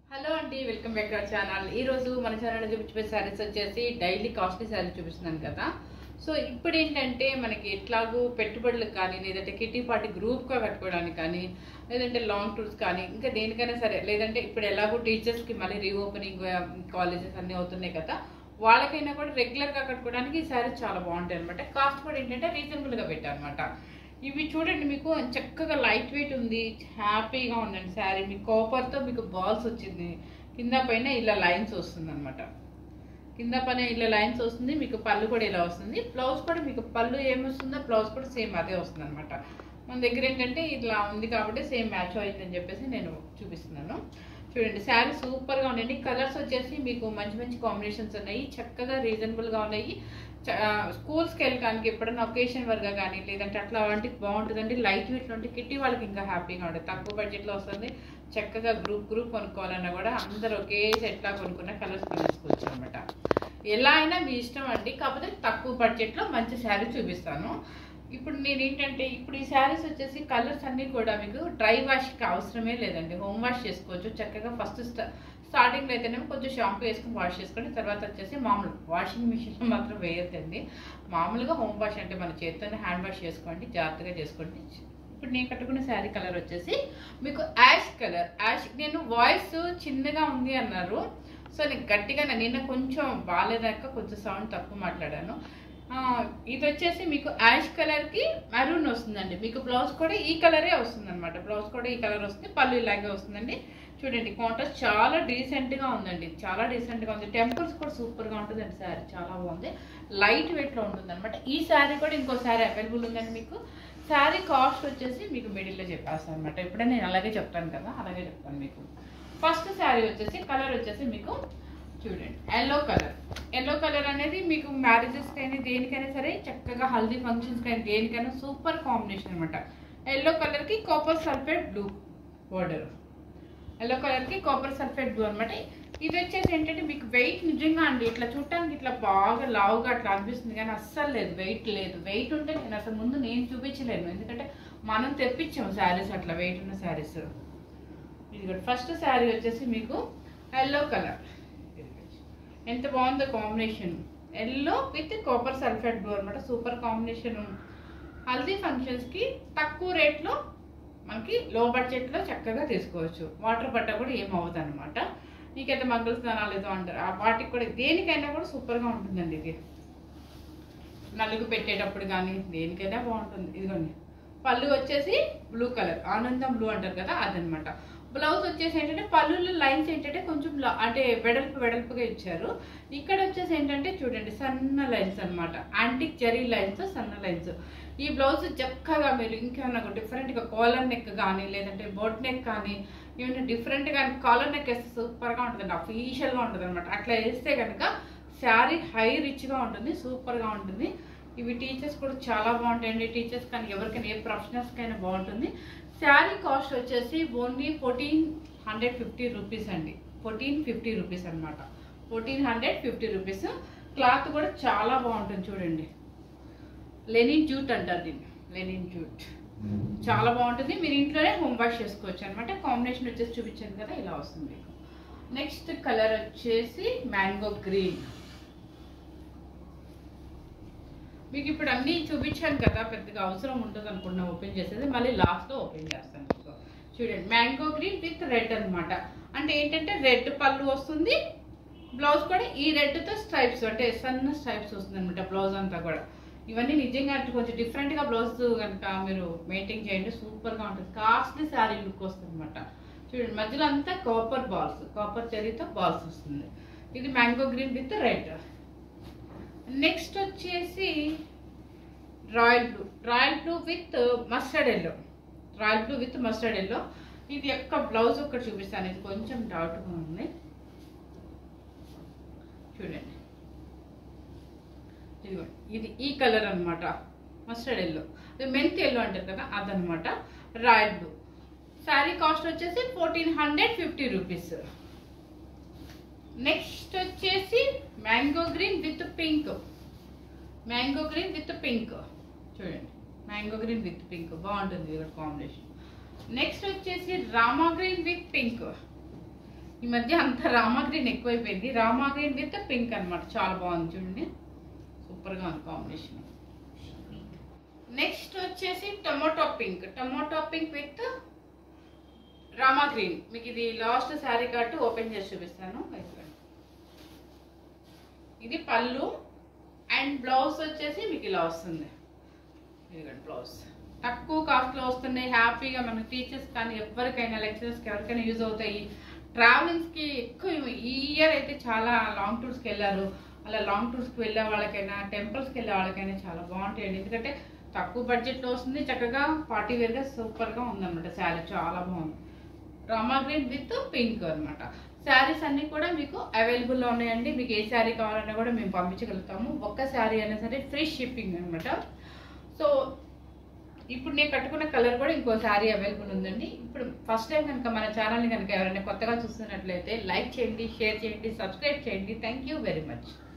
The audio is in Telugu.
హలో అండి welcome back to our channel ఈ రోజు మన ఛానల్ చూపించే శారీస్ వచ్చేసి డైలీ కాస్ట్లీ శారీ చూపిస్తున్నాను కదా సో ఇప్పుడు ఏంటంటే మనకి ఎట్లాగూ పెట్టుబడులకు కానీ లేదంటే కిటీ పార్టీ గ్రూప్గా కట్టుకోవడానికి కానీ లేదంటే లాంగ్ టూర్స్ కానీ ఇంకా దేనికైనా సరే లేదంటే ఇప్పుడు ఎలాగో టీచర్స్కి మళ్ళీ రీఓపెనింగ్ కాలేజెస్ అన్నీ అవుతున్నాయి కదా వాళ్ళకైనా కూడా రెగ్యులర్గా కట్టుకోవడానికి ఈ శారీస్ చాలా బాగుంటాయి అనమాట కాస్ట్ కూడా ఏంటంటే రీజనబుల్గా పెట్టారనమాట ఇవి చూడండి మీకు చక్కగా లైట్ వెయిట్ ఉంది హ్యాపీగా ఉందండి శారీ మీకు కాపర్తో మీకు బాల్స్ వచ్చింది కింద పైన ఇలా లైన్స్ వస్తుంది అనమాట కింద పైన ఇలా లైన్స్ వస్తుంది మీకు పళ్ళు కూడా ఇలా వస్తుంది బ్లౌజ్ కూడా మీకు పళ్ళు ఏమొస్తుందో బ్లౌజ్ కూడా సేమ్ అదే వస్తుంది అనమాట మన దగ్గర ఏంటంటే ఇట్లా ఉంది కాబట్టి సేమ్ మ్యాచ్ అయిందని చెప్పేసి నేను చూపిస్తున్నాను చూడండి శారీ సూపర్గా ఉన్నాయండి కలర్స్ వచ్చేసి మీకు మంచి మంచి కాంబినేషన్స్ ఉన్నాయి చక్కగా రీజనబుల్గా ఉన్నాయి చ- ఆ, స్కూల్స్కి వెళ్ళడానికి ఎప్పుడైనా ఒకేషన్ వర్గా కానీ లేదంటే అట్లా వాటికి బాగుంటుందండి లైట్ వెయిట్లో ఉంటే కిట్టి వాళ్ళకి ఇంకా హ్యాపీగా ఉంటుంది తక్కువ బడ్జెట్లో వస్తుంది చక్కగా గ్రూప్ గ్రూప్ కొనుక్కోవాలన్నా కూడా అందరూ ఒకే సెట్లా కొనుక్కున్న కలర్స్ కొనేసుకోవచ్చు అనమాట ఎలా అయినా మీ ఇష్టం అండి కాకపోతే తక్కువ బడ్జెట్లో మంచి శారీ చూపిస్తాను ఇప్పుడు నేను ఏంటంటే ఇప్పుడు ఈ శారీస్ వచ్చేసి కలర్స్ అన్నీ కూడా మీకు డ్రై వాష్కి అవసరమే లేదండి హోమ్ వాష్ చేసుకోవచ్చు చక్కగా ఫస్ట్ స్టార్టింగ్లో అయితేనేమో కొంచెం షాంపూ వేసుకుని వాష్ చేసుకోండి తర్వాత వచ్చేసి మామూలు వాషింగ్ మిషన్లో మాత్రం వేయొద్దండి మామూలుగా హోమ్ వాష్ అంటే మన చేతితోనే హ్యాండ్ వాష్ చేసుకోండి జాగ్రత్తగా చేసుకోండి ఇప్పుడు నేను కట్టుకున్న శారీ కలర్ వచ్చేసి మీకు యాష్ కలర్ యాష్ నేను వాయిస్ చిన్నగా ఉంది అన్నారు సో నేను గట్టిగా నిన్న కొంచెం బాగాలేదాక కొంచెం సౌండ్ తక్కువ మాట్లాడాను ఆ, ఇది వచ్చేసి మీకు యాష్ కలర్ కి మెరూన్ వస్తుందండి మీకు బ్లౌజ్ కూడా ఈ కలరే వస్తుంది అనమాట బ్లౌజ్ కూడా ఈ కలర్ వస్తుంది పళ్ళు ఇలాగే వస్తుందండి చూడండి కాంట్రాస్ట్ చాలా డీసెంట్ గా ఉందండి చాలా డీసెంట్ గా ఉంది టెంపుల్స్ కూడా సూపర్ గా ఉంటుందండి శారీ చాలా బాగుంది లైట్ వెయిట్ లో ఉంటుంది అనమాట ఈ శారీ కూడా ఇంకో శారీ అవైలబుల్ ఉందండి మీకు శారీ కాస్ట్ వచ్చేసి మీకు మిడిల్ లో చెప్పేస్తాను అనమాట ఇప్పుడే నేను అలాగే చెప్తాను కదా అలాగే చెప్తాను మీకు ఫస్ట్ శారీ వచ్చేసి కలర్ వచ్చేసి మీకు చూడండి ఎల్లో కలర్ ఎల్లో కలర్ అనేది మీకు మ్యారేజెస్ కానీ దేనికైనా సరే చక్కగా హల్దీ ఫంక్షన్స్ కానీ దేనికైనా సూపర్ కాంబినేషన్ అనమాట ఎల్లో కలర్ కి copper sulphate blue border yellow colour కి కాపర్ సల్ఫేట్ బ్లూ అనమాట ఇది వచ్చేసి ఏంటంటే మీకు వెయిట్ నిజంగా అండి ఇట్లా చూడటానికి ఇట్లా బాగా లావుగా అట్లా అనిపిస్తుంది కానీ అస్సలు లేదు వెయిట్ లేదు వెయిట్ ఉంటే నేను అసలు ముందు నేను చూపించలేను ఎందుకంటే మనం తెప్పించాము శారీస్ అట్లా వెయిట్ ఉన్న శారీస్ ఇది ఫస్ట్ శారీ వచ్చేసి మీకు ఎల్లో కలర్ ఎంత బాగుందో combination yellow with copper sulphate blue అనమాట సూపర్ కాంబినేషన్ హల్దీ ఫంక్షన్స్కి తక్కువ రేట్లో మనకి లో బడ్జెట్లో చక్కగా తీసుకోవచ్చు వాటర్ పట్ట కూడా ఏమవుతుంది అనమాట నీకైతే మంగళ స్నానాలు ఏదో అంటారు ఆ వాటికి కూడా దేనికైనా కూడా సూపర్గా ఉంటుందండి ఇది నలుగు పెట్టేటప్పుడు కానీ దేనికైనా బాగుంటుంది ఇదిగోండి పళ్ళు వచ్చేసి బ్లూ కలర్ ఆనందం బ్లూ అంటారు కదా అదనమాట బ్లౌజ్ వచ్చేసి ఏంటంటే పళ్ళులో లైన్స్ ఏంటంటే కొంచెం లా- అంటే వెడల్పు వెడల్పుగా ఇచ్చారు ఇక్కడ వచ్చేసి ఏంటంటే చూడండి సన్న లైన్స్ అన్నమాట యాంటిక్ జరీ లైన్స్ సన్న లైన్స్ ఈ బ్లౌజ్ చక్కగా మీరు ఇంకేమన్నా డిఫరెంట్గా కాలర్ నెక్ కానీ లేదంటే బోట్ నెక్ కానీ ఏమైనా డిఫరెంట్గా కాలర్ నెక్ వేస్తే సూపర్గా ఉంటుందండి అఫీషియల్గా ఉంటుంది అనమాట అట్లా వేస్తే కనుక శారీ హై రిచ్గా ఉంటుంది సూపర్గా ఉంటుంది ఇవి టీచర్స్ కూడా చాలా బాగుంటాయండి టీచర్స్ కానీ ఎవరికైనా ఏ ప్రొఫెషనల్స్కైనా బాగుంటుంది శారీ కాస్ట్ వచ్చేసి only fourteen hundred fifty rupees అండి ఫోర్టీన్ ఫిఫ్టీ రూపీస్ అనమాట fourteen hundred fifty rupees cloth కూడా చాలా బాగుంటుంది చూడండి లెనిన్ జూట్ అంటారు దీన్ని లెనిన్ జూట్ చాలా బాగుంటుంది మీరు ఇంట్లోనే హోమ్ వాష్ చేసుకోవచ్చు అనమాట కాంబినేషన్ వచ్చేసి చూపించాను కదా ఇలా వస్తుంది మీకు నెక్స్ట్ కలర్ వచ్చేసి మ్యాంగో గ్రీన్ మీకు ఇప్పుడు అన్నీ చూపించాను కదా పెద్దగా అవసరం ఉంటుంది అనుకున్నా ఓపెన్ చేసేది మళ్ళీ లాస్ట్లో ఓపెన్ చేస్తాను మీకు చూడండి మ్యాంగో గ్రీన్ విత్ రెడ్ అన్నమాట అంటే ఏంటంటే రెడ్ పళ్ళు వస్తుంది బ్లౌజ్ కూడా ఈ రెడ్తో స్ట్రైప్స్ అంటే సన్న స్ట్రైప్స్ వస్తుంది అనమాట బ్లౌజ్ అంతా కూడా ఇవన్నీ నిజంగా అంటే కొంచెం డిఫరెంట్గా బ్లౌజ్ కనుక మీరు మెయింటైన్ చేయండి సూపర్గా ఉంటుంది కాస్ట్లీ శారీ లుక్ వస్తుంది అనమాట చూడండి మధ్యలో అంతా కాపర్ బాల్స్ కాపర్ చెరీతో బాల్స్ వస్తుంది ఇది mango green with red next వచ్చేసి royal blue royal blue with mustard yellow royal blue with mustard yellow ఇది యొక్క బ్లౌజ్ ఒకటి చూపిస్తాను ఇది కొంచెం డౌట్గా ఉంది చూడండి ఇదిగోండి ఇది ఈ కలర్ అన్నమాట మస్టర్డ్ ఎల్లో ఇది మెంత్ ఎల్లో అంటారు కదా అదనమాట రాయల్ బ్లూ శారీ కాస్ట్ వచ్చేసి fourteen hundred fifty rupees next వచ్చేసి mango green with pink mango green with pink చూడండి మ్యాంగో గ్రీన్ విత్ పింక్ బాగుంటుంది ఇది కాంబినేషన్ నెక్స్ట్ వచ్చేసి రామా గ్రీన్ విత్ పింక్ ఈ మధ్య అంత రామా గ్రీన్ ఎక్కువైపోయింది రామా గ్రీన్ విత్ పింక్ అన్నమాట చాలా బాగుంది చూడండి సూపర్గా ఉంది కాంబినేషన్ నెక్స్ట్ వచ్చేసి tomato pink tomato pink with rama green మీకు ఇది లాస్ట్ శారీ కట్టు ఓపెన్ చేసి చూపిస్తాను ఇదిగోండి. ఇది పళ్ళు అండ్ బ్లౌజ్ వచ్చేసి మీకు ఇలా వస్తుంది ఇదిగోండి బ్లౌజ్ తక్కువ కాస్ట్లో వస్తున్నాయి హ్యాపీగా మన టీచర్స్ కానీ ఎవరికైనా లెక్చరర్స్కి ఎవరికైనా యూజ్ అవుతాయి ట్రావెలింగ్స్కి ఎక్కువ ఈ ఇయర్ అయితే చాలా లాంగ్ టూర్స్కి వెళ్ళారు అలా లాంగ్ టూర్స్కి వెళ్ళే వాళ్ళకైనా టెంపుల్స్కి వెళ్ళే వాళ్ళకైనా చాలా బాగుంటాయండి ఎందుకంటే తక్కువ బడ్జెట్లో వస్తుంది చక్కగా పార్టీ వేర్గా సూపర్గా ఉందన్నమాట శారీ చాలా బాగుంది రామా గ్రీన్ విత్ పింక్ అన్నమాట శారీస్ అన్నీ కూడా మీకు అవైలబుల్లో ఉన్నాయండి మీకు ఏ శారీ కావాలన్నా కూడా మేము పంపించగలుగుతాము ఒక్క శారీ అయినా సరే ఫ్రీ షిప్పింగ్ అనమాట సో ఇప్పుడు నేను కట్టుకున్న కలర్ కూడా ఇంకో శారీ అవైలబుల్ ఉందండి ఇప్పుడు ఫస్ట్ టైం కనుక మన ఛానల్ని కనుక ఎవరైనా కొత్తగా చూస్తున్నట్లయితే లైక్ చేయండి షేర్ చేయండి సబ్స్క్రైబ్ చేయండి థ్యాంక్ యూ వెరీ మచ్